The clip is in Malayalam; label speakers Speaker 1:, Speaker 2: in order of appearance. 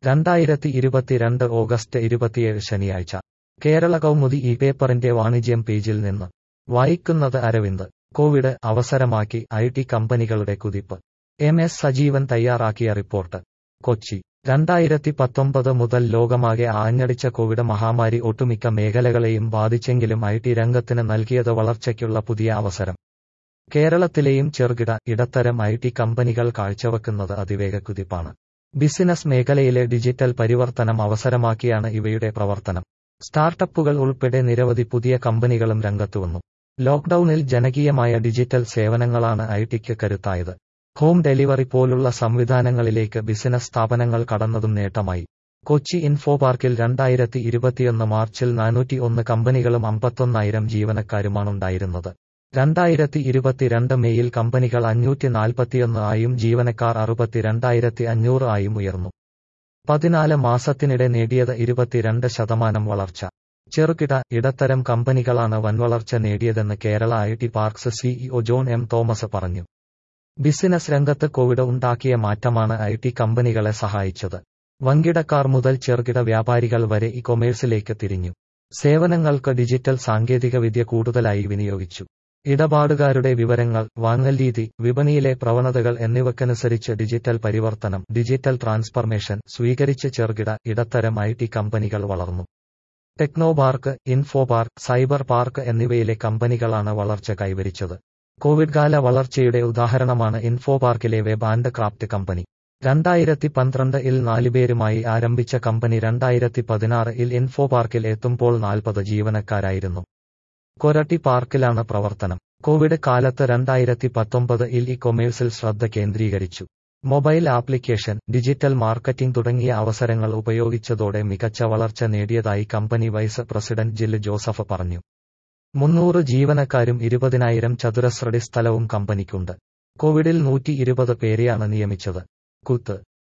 Speaker 1: രണ്ടായിരത്തി ഇരുപത്തിരണ്ട് ഓഗസ്റ്റ് ഇരുപത്തിയേഴ് ശനിയാഴ്ച കേരള കൗമുദി ഈ പേപ്പറിന്റെ വാണിജ്യം പേജിൽ നിന്ന് വായിക്കുന്നത് അരവിന്ദ് കോവിഡ് അവസരമാക്കി ഐ ടി കമ്പനികളുടെ കുതിപ്പ് എം എസ് സജീവൻ തയ്യാറാക്കിയ റിപ്പോർട്ട് കൊച്ചി രണ്ടായിരത്തി പത്തൊമ്പത് മുതൽ ലോകമാകെ ആഞ്ഞടിച്ച കോവിഡ് മഹാമാരി ഒട്ടുമിക്ക മേഖലകളെയും ബാധിച്ചെങ്കിലും ഐ ടി രംഗത്തിന് നൽകിയത് വളർച്ചയ്ക്കുള്ള പുതിയ അവസരം കേരളത്തിലെയും ചെറുകിട ഇടത്തരം ഐ ടി കമ്പനികൾ കാഴ്ചവെക്കുന്നത് അതിവേഗ കുതിപ്പാണ് ബിസിനസ് മേഖലയിലെ ഡിജിറ്റൽ പരിവർത്തനം അവസരമാക്കിയാണ് ഇവയുടെ പ്രവർത്തനം സ്റ്റാർട്ടപ്പുകൾ ഉൾപ്പെടെ നിരവധി പുതിയ കമ്പനികളും രംഗത്തുവന്നു ലോക്ഡൌണിൽ ജനകീയമായ ഡിജിറ്റൽ സേവനങ്ങളാണ് ഐ ടിക്ക് കരുത്തായത് ഹോം ഡെലിവറി പോലുള്ള സംവിധാനങ്ങളിലേക്ക് ബിസിനസ് സ്ഥാപനങ്ങൾ കടന്നതും നേട്ടമായി കൊച്ചി ഇൻഫോ പാർക്കിൽ രണ്ടായിരത്തി ഇരുപത്തിയൊന്ന് മാർച്ചിൽ നാനൂറ്റി ഒന്ന് കമ്പനികളും അമ്പത്തൊന്നായിരം ജീവനക്കാരുമാണുണ്ടായിരുന്നത് രണ്ടായിരത്തി ഇരുപത്തിരണ്ട് മെയ്യിൽ കമ്പനികൾ അഞ്ഞൂറ്റി നാൽപ്പത്തിയൊന്ന് ആയും ജീവനക്കാർ അറുപത്തിരണ്ടായിരത്തി അഞ്ഞൂറ് ആയും ഉയർന്നു പതിനാല് മാസത്തിനിടെ നേടിയത് ഇരുപത്തിരണ്ട് ശതമാനം വളർച്ച ചെറുകിട ഇടത്തരം കമ്പനികളാണ് വൻവളർച്ച നേടിയതെന്ന് Kerala I T parks CEO John M Thomas പറഞ്ഞു ബിസിനസ് രംഗത്ത് കോവിഡ് ഉണ്ടാക്കിയ മാറ്റമാണ് ഐ ടി കമ്പനികളെ സഹായിച്ചത് വൻകിടക്കാർ മുതൽ ചെറുകിട വ്യാപാരികൾ വരെ ഇ കൊമേഴ്സിലേക്ക് തിരിഞ്ഞു സേവനങ്ങൾക്ക് ഡിജിറ്റൽ സാങ്കേതികവിദ്യ കൂടുതലായി വിനിയോഗിച്ചു ഇടപാടുകാരുടെ വിവരങ്ങൾ വാങ്ങൽ രീതി വിപണിയിലെ പ്രവണതകൾ എന്നിവക്കനുസരിച്ച് ഡിജിറ്റൽ പരിവർത്തനം ഡിജിറ്റൽ ട്രാൻസ്ഫർമേഷൻ സ്വീകരിച്ച് ചെറുകിട ഇടത്തരം ഐ ടി കമ്പനികൾ വളർന്നു Technopark Infopark Cyberpark എന്നിവയിലെ കമ്പനികളാണ് വളർച്ച കൈവരിച്ചത് കോവിഡ് കാല വളർച്ചയുടെ ഉദാഹരണമാണ് ഇൻഫോ പാർക്കിലെ വെബ് ആൻഡ് ക്രാഫ്റ്റ് കമ്പനി രണ്ടായിരത്തി പന്ത്രണ്ട് ഇൽ നാലുപേരുമായി ആരംഭിച്ച കമ്പനി രണ്ടായിരത്തി പതിനാറ് ഇൽ ഇൻഫോ പാർക്കിൽ എത്തുമ്പോൾ നാൽപ്പത് ജീവനക്കാരായിരുന്നു കൊരട്ടി പാർക്കിലാണ് പ്രവർത്തനം കോവിഡ് കാലത്ത് രണ്ടായിരത്തി പത്തൊമ്പത് ഇൽ ഇ കൊമേഴ്സിൽ ശ്രദ്ധ കേന്ദ്രീകരിച്ചു മൊബൈൽ ആപ്ലിക്കേഷൻ ഡിജിറ്റൽ മാർക്കറ്റിംഗ് തുടങ്ങിയ അവസരങ്ങൾ ഉപയോഗിച്ചതോടെ മികച്ച വളർച്ച നേടിയതായി company vice president Jill Joseph പറഞ്ഞു മുന്നൂറ് ജീവനക്കാരും ഇരുപതിനായിരം ചതുരശ്രടി സ്ഥലവും കമ്പനിക്കുണ്ട് കോവിഡിൽ നൂറ്റി ഇരുപത് പേരെയാണ് നിയമിച്ചത് കുത്ത്